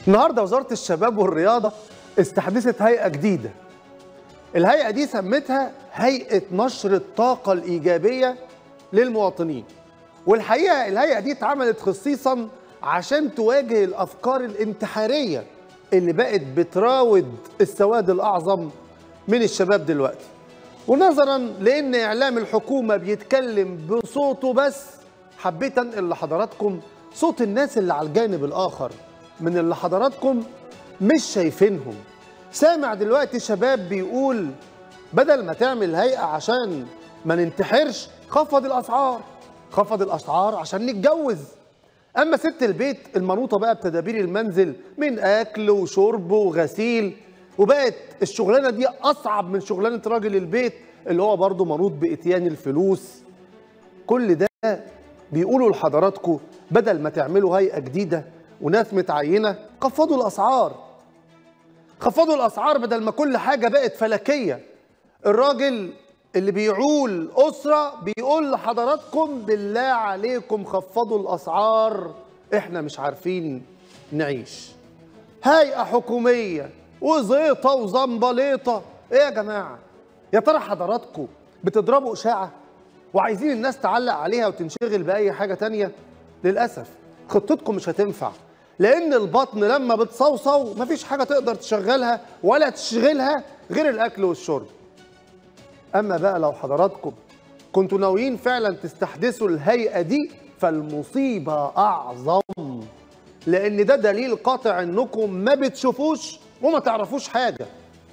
النهارده وزاره الشباب والرياضه استحدثت هيئه جديده الهيئه دي سمتها هيئه نشر الطاقه الايجابيه للمواطنين والحقيقه الهيئه دي اتعملت خصيصا عشان تواجه الافكار الانتحاريه اللي بقت بتراود السواد الاعظم من الشباب دلوقتي ونظرا لان اعلام الحكومه بيتكلم بصوته بس حبيت انقل لحضراتكم صوت الناس اللي على الجانب الاخر من اللي حضراتكم مش شايفينهم سامع دلوقتي شباب بيقول بدل ما تعمل هيئه عشان ما ننتحرش خفض الاسعار خفض الاسعار عشان نتجوز اما ست البيت المنوطه بقى بتدابير المنزل من اكل وشرب وغسيل وبقت الشغلانه دي اصعب من شغلانه راجل البيت اللي هو برضه منوط باتيان الفلوس كل ده بيقولوا لحضراتكم بدل ما تعملوا هيئه جديده وناس متعينه خفضوا الاسعار خفضوا الاسعار بدل ما كل حاجه بقت فلكيه الراجل اللي بيعول اسره بيقول لحضراتكم بالله عليكم خفضوا الاسعار احنا مش عارفين نعيش هيئه حكوميه وزيطه وزنبليطه ايه يا جماعه يا ترى حضراتكم بتضربوا اشاعه وعايزين الناس تعلق عليها وتنشغل باي حاجه تانية للاسف خطتكم مش هتنفع لان البطن لما بتصوصو مفيش حاجه تقدر تشغلها ولا تشغلها غير الاكل والشرب اما بقى لو حضراتكم كنتوا ناويين فعلا تستحدثوا الهيئه دي فالمصيبه اعظم لان ده دليل قاطع انكم ما بتشوفوش وما تعرفوش حاجه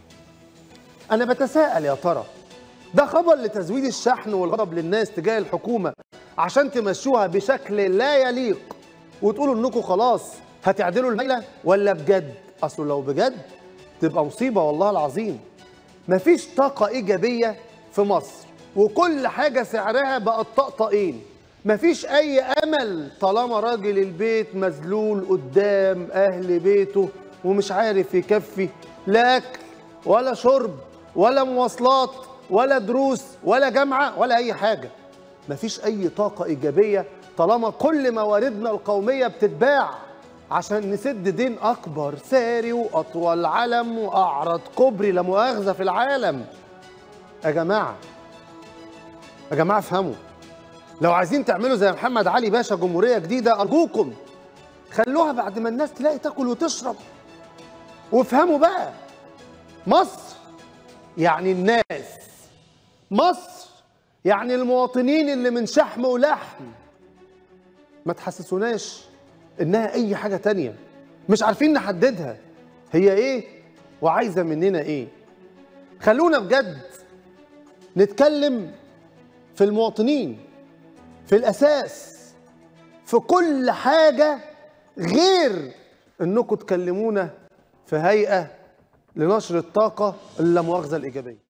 انا بتساءل يا ترى ده خبر لتزويد الشحن والغضب للناس تجاه الحكومه عشان تمشوها بشكل لا يليق وتقولوا انكم خلاص هتعدلوا الميله ولا بجد اصل لو بجد تبقى مصيبه والله العظيم مفيش طاقه ايجابيه في مصر وكل حاجه سعرها بقت طقطقين مفيش اي امل طالما راجل البيت مذلول قدام اهل بيته ومش عارف يكفي لا اكل ولا شرب ولا مواصلات ولا دروس ولا جامعه ولا اي حاجه مفيش اي طاقه ايجابيه طالما كل مواردنا القوميه بتتباع عشان نسد دين اكبر ساري واطول علم واعرض كوبري لا مؤاخذه في العالم يا جماعه يا جماعه افهموا لو عايزين تعملوا زي محمد علي باشا جمهوريه جديده ارجوكم خلوها بعد ما الناس تلاقي تاكل وتشرب وافهموا بقى مصر يعني الناس مصر يعني المواطنين اللي من شحم ولحم ما تحسسوناش انها اي حاجه تانية مش عارفين نحددها هي ايه وعايزه مننا ايه خلونا بجد نتكلم في المواطنين في الاساس في كل حاجه غير انكم تكلمونا في هيئه لنشر الطاقه اللا مؤاخذه الايجابيه